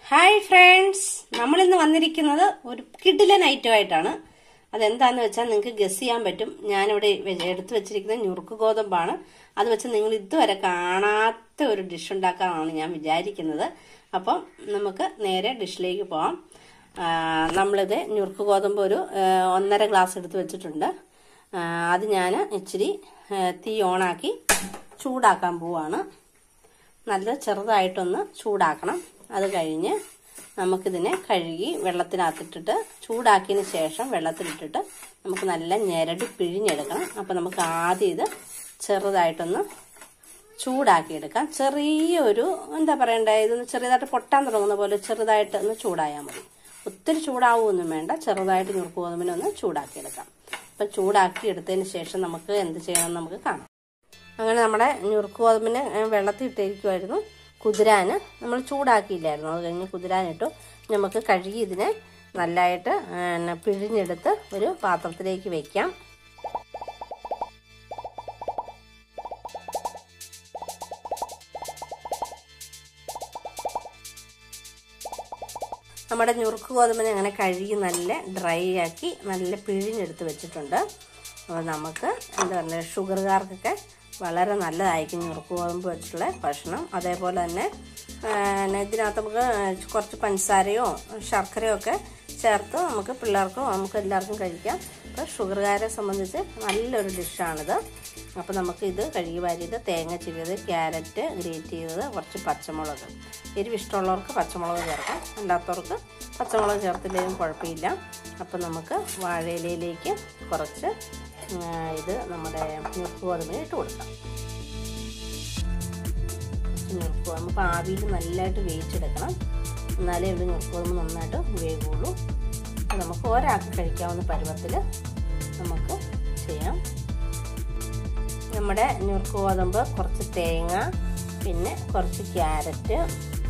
hi friends നമ്മളിന്ന് വന്നിരിക്കുന്നത് ഒരു കിഡിലൻ ഐറ്റമായിട്ടാണ് അതെന്താന്ന് വെച്ചാൽ നിങ്ങൾക്ക് ഗസ് ചെയ്യാൻ പറ്റും ഞാനിവിടെ വെ- എടുത്തു വെച്ചിരിക്കുന്നത് ഞുറുക്ക് ഗോതമ്പാണ് അത് വെച്ച് നിങ്ങൾ ഇതുവരെ കാണാത്ത ഒരു ഡിഷ് ഉണ്ടാക്കാനാണ് ഞാൻ വിചാരിക്കുന്നത് അപ്പം നമുക്ക് നേരെ ഡിഷിലേക്ക് പോവാം ആ, നമ്മളിത് ഞുറുക്ക് ഗോതമ്പ് ഒരു ആ, ഒന്നര ഗ്ലാസ് എടുത്ത് വെച്ചിട്ടുണ്ട് ആ, അത് ഞാൻ ഇച്ചിരി ആ, തീ ഓണാക്കി ചൂടാക്കാൻ പോവാണ് നല്ല ചെറുതായിട്ടൊന്ന് ചൂടാക്കണം അത് കഴിഞ്ഞ് നമുക്കിതിനെ കഴുകി വെള്ളത്തിനകത്തിട്ടിട്ട് ചൂടാക്കിയതിന് ശേഷം വെള്ളത്തിലിട്ടിട്ട് നമുക്ക് നല്ല ഞെരടി പിഴിഞ്ഞെടുക്കണം അപ്പം നമുക്ക് ആദ്യം ഇത് ചെറുതായിട്ടൊന്ന് ചൂടാക്കിയെടുക്കാം ചെറിയൊരു എന്താ പറയണ്ടേ ഇതൊന്ന് ചെറുതായിട്ട് പൊട്ടാൻ തുടങ്ങുന്ന പോലെ ചെറുതായിട്ട് ഒന്ന് ചൂടായാൽ മതി ഒത്തിരി ചൂടാവുമൊന്നും വേണ്ട ചെറുതായിട്ട് ഞുറുക്ക് ഗോതമ്പിനെ ഒന്ന് ചൂടാക്കിയെടുക്കാം അപ്പം ചൂടാക്കി എടുത്തതിന് ശേഷം നമുക്ക് എന്ത് ചെയ്യണമെന്ന് നമുക്ക് കാണാം അങ്ങനെ നമ്മുടെ ഞുറുക്ക് ഗോതമ്പിനെ ഏ, വെള്ളത്തിൽ ഇട്ടിരിക്കുമായിരുന്നു കുതിരാന് നമ്മൾ ചൂടാക്കിയില്ലായിരുന്നു അത് കഴിഞ്ഞ് കുതിരാനിട്ടു നമുക്ക് കഴുകി ഇതിനെ നല്ലതായിട്ട് ഏ, പിന്നെ പിഴിഞ്ഞെടുത്ത് ഒരു പാത്രത്തിലേക്ക് വെക്കാം നമ്മുടെ ഞുറുക്ക് ഗോതമ്പിനെ അങ്ങനെ കഴുകി നല്ല ഡ്രൈ ആക്കി നല്ല പിഴിഞ്ഞെടുത്ത് വെച്ചിട്ടുണ്ട് അപ്പോൾ നമുക്ക് എന്താ പറയുക ഷുഗറുകാർക്കൊക്കെ വളരെ നല്ലതായിരിക്കും ഞുറുക്ക് ഗോതമ്പ് വെച്ചിട്ടുള്ള ഭക്ഷണം അതേപോലെ തന്നെ ആ, പിന്നെ ഇതിനകത്ത് നമുക്ക് കുറച്ച് പഞ്ചസാരയോ ശർക്കരയോ ഒക്കെ ചേർത്ത് നമുക്ക് പിള്ളേർക്കും നമുക്ക് എല്ലാവർക്കും കഴിക്കാം അപ്പോൾ ഷുഗറുകാരെ സംബന്ധിച്ച് നല്ലൊരു ഡിഷാണിത് അപ്പോൾ നമുക്ക് ഇത് കഴുകി വാരിയത് തേങ്ങ ചിരിയത് ക്യാരറ്റ് ഗ്രേറ്റ് ചെയ്തത് കുറച്ച് പച്ചമുളക് എരിവ് ഇഷ്ടമുള്ളവർക്ക് പച്ചമുളക് ചേർക്കാം അല്ലാത്തവർക്ക് പച്ചമുളക് ചേർത്തില്ലെങ്കിലും കുഴപ്പമില്ല അപ്പോൾ നമുക്ക് വാഴയിലയിലേക്ക് കുറച്ച് ആ, ഇത് നമ്മുടെ ഞുറുക്ക് ഗോതമ്പിന് ഇട്ട് കൊടുക്കാം ഞുറുക്ക് ഗോതമ്പ് അപ്പോൾ ആവിയിൽ നല്ലതായിട്ട് വേവിച്ചെടുക്കണം എന്നാലേ ഇവിടെ ഞുറുക്ക് ഗോതമ്പ് നന്നായിട്ട് വേവുള്ളൂ അപ്പോൾ നമുക്ക് ഒരാൾക്ക് കഴിക്കാവുന്ന പരുവത്തിൽ നമുക്ക് ചെയ്യാം നമ്മുടെ ഞുറുക്ക് ഗോതമ്പ് കുറച്ച് തേങ്ങ പിന്നെ കുറച്ച് ക്യാരറ്റ്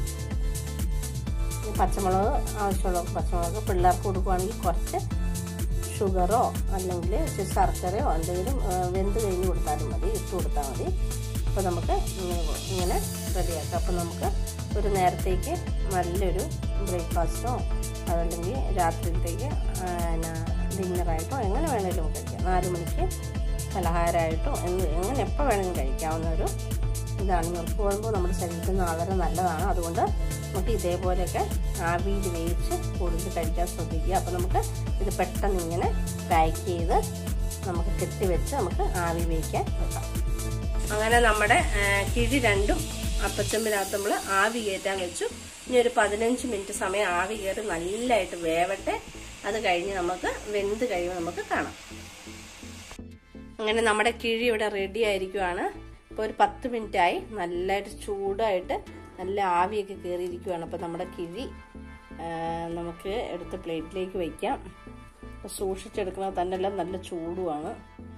പച്ചമുളക് ആവശ്യമുള്ളവർക്ക് പച്ചമുളക് പിള്ളേർക്ക് കൊടുക്കുവാണെങ്കിൽ കുറച്ച് ഷുഗറോ അല്ലെങ്കിൽ ഇച്ചിരി ശർക്കരയോ എന്തെങ്കിലും ആ, വെന്ത് കഴിഞ്ഞ് കൊടുത്താലും മതി ഇട്ട് കൊടുത്താൽ മതി അപ്പോൾ നമുക്ക് ഇങ്ങനെ ഇങ്ങനെ റെഡിയാക്കാം അപ്പോൾ നമുക്ക് ഒരു നേരത്തേക്ക് നല്ലൊരു ബ്രേക്ക്ഫാസ്റ്റോ അതല്ലെങ്കിൽ രാത്രിയിലത്തേക്ക് ഡിന്നറായിട്ടോ എങ്ങനെ വേണേലും നമുക്ക് കഴിക്കാം നാല് മണിക്ക് പലഹാരമായിട്ടോ എന്ത് എങ്ങനെ എപ്പോൾ വേണമെങ്കിലും കഴിക്കാവുന്ന ഒരു ഇതാണ് നുറുക്ക് ഗോതമ്പ് നമ്മുടെ ശരീരത്തിന് വളരെ നല്ലതാണ് അതുകൊണ്ട് നമുക്ക് ഇതേപോലെയൊക്കെ ആവിയിൽ വേവിച്ച് കൂടുതൽ കഴിക്കാൻ ശ്രദ്ധിക്കുക അപ്പോൾ നമുക്ക് ഇത് പെട്ടെന്ന് ഇങ്ങനെ പാക്ക് ചെയ്ത് നമുക്ക് കെട്ടിവെച്ച് നമുക്ക് ആവി വേവിക്കാൻ വെക്കാം അങ്ങനെ നമ്മുടെ ആ, കിഴി രണ്ടും അപ്പച്ചമ്പിനകത്ത് നമ്മൾ ആവി കയറ്റാൻ വെച്ചു ഇനി ഒരു പതിനഞ്ച് മിനിറ്റ് സമയം ആവി കയറി നല്ലതായിട്ട് വേവട്ടെ അത് കഴിഞ്ഞ് നമുക്ക് വെന്ത് കഴിയുമ്പോൾ നമുക്ക് കാണാം അങ്ങനെ നമ്മുടെ കിഴി ഇവിടെ റെഡി ആയിരിക്കുവാണ് ഇപ്പോൾ ഒരു പത്ത് മിനിറ്റ് ആയി നല്ലതായിട്ട് ചൂടായിട്ട് നല്ല ആവിയൊക്കെ കയറിയിരിക്കുവാണ് അപ്പോൾ നമ്മുടെ കിഴി ആ, നമുക്ക് എടുത്ത് പ്ലേറ്റിലേക്ക് വയ്ക്കാം അപ്പോൾ സൂക്ഷിച്ചെടുക്കുന്നത് തന്നെല്ലാം നല്ല ചൂടുമാണ്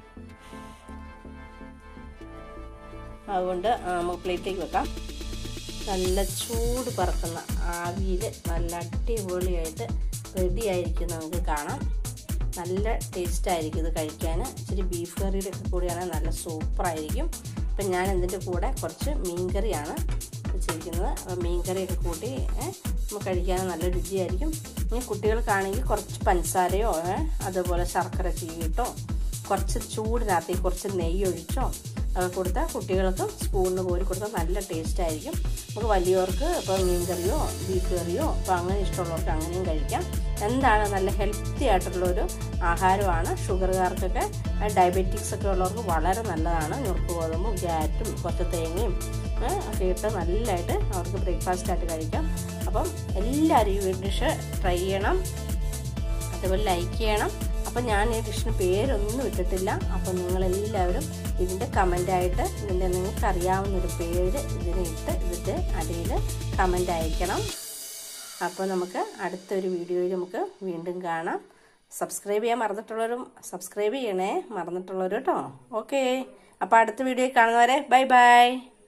അതുകൊണ്ട് ആ, നമുക്ക് പ്ലേറ്റിലേക്ക് വെക്കാം നല്ല ചൂട് പറക്കുന്ന ആവിയിൽ നല്ല അടിപൊളിയായിട്ട് റെഡി ആയിരിക്കും നമുക്ക് കാണാം നല്ല ടേസ്റ്റ് ആയിരിക്കും ഇത് കഴിക്കാൻ ഇച്ചിരി ബീഫ് കറിയുടെ ഒക്കെ കൂടിയാണെങ്കിൽ നല്ല സൂപ്പറായിരിക്കും അപ്പം ഞാൻ ഇതിൻ്റെ കൂടെ കുറച്ച് മീൻകറിയാണ് വെച്ചിരിക്കുന്നത് അപ്പം മീൻകറിയൊക്കെ കൂട്ടി ഏ, നമുക്ക് കഴിക്കാൻ നല്ല രുചിയായിരിക്കും ഇനി കുട്ടികൾക്കാണെങ്കിൽ കുറച്ച് പഞ്ചസാരയോ ഏ, അതുപോലെ ശർക്കര ചീകിട്ടോ കുറച്ച് ചൂടിനകത്തേക്ക് കുറച്ച് നെയ്യ് ഒഴിച്ചോ അതൊക്കെ കൊടുത്താൽ കുട്ടികൾക്ക് സ്പൂണിന് കോരി കൊടുത്താൽ നല്ല ടേസ്റ്റ് ആയിരിക്കും നമുക്ക് വലിയവർക്ക് ഇപ്പോൾ മീൻ കറിയോ ബീഫ് കറിയോ അപ്പോൾ അങ്ങനെ ഇഷ്ടമുള്ളവർക്ക് അങ്ങനെയും കഴിക്കാം എന്താണ് നല്ല ഹെൽത്തി ആയിട്ടുള്ളൊരു ആഹാരമാണ് ഷുഗറുകാർക്കൊക്കെ ഡയബറ്റിക്സ് ഒക്കെ ഉള്ളവർക്ക് വളരെ നല്ലതാണ് നുറുക്ക് ഗോതമ്പും ക്യാരറ്റും കുറച്ച് തേങ്ങയും ഏ, ഒക്കെ ഇട്ട് നല്ലതായിട്ട് അവർക്ക് ബ്രേക്ക്ഫാസ്റ്റ് ആയിട്ട് കഴിക്കാം അപ്പം എല്ലാവരും ഈ ഡിഷ് ട്രൈ ചെയ്യണം അതുപോലെ ലൈക്ക് ചെയ്യണം അപ്പം ഞാൻ ഈ ഡിഷിന് പേരൊന്നും ഇട്ടിട്ടില്ല അപ്പം നിങ്ങളെല്ലാവരും ഇതിൻ്റെ കമൻ്റായിട്ട് ഇതിൻ്റെ നിങ്ങൾക്ക് അറിയാവുന്ന ഒരു പേര് ഇതിന് ഇട്ട് ഇതിൻ്റെ അടിയിൽ കമൻ്റ് അയക്കണം അപ്പോൾ നമുക്ക് അടുത്തൊരു വീഡിയോയിൽ നമുക്ക് വീണ്ടും കാണാം സബ്സ്ക്രൈബ് ചെയ്യാൻ മറന്നിട്ടുള്ളവരും സബ്സ്ക്രൈബ് ചെയ്യണേ മറന്നിട്ടുള്ളവർ കേട്ടോ ഓക്കെ അപ്പോൾ അടുത്ത വീഡിയോയിൽ കാണുന്നവരെ ബൈ ബൈ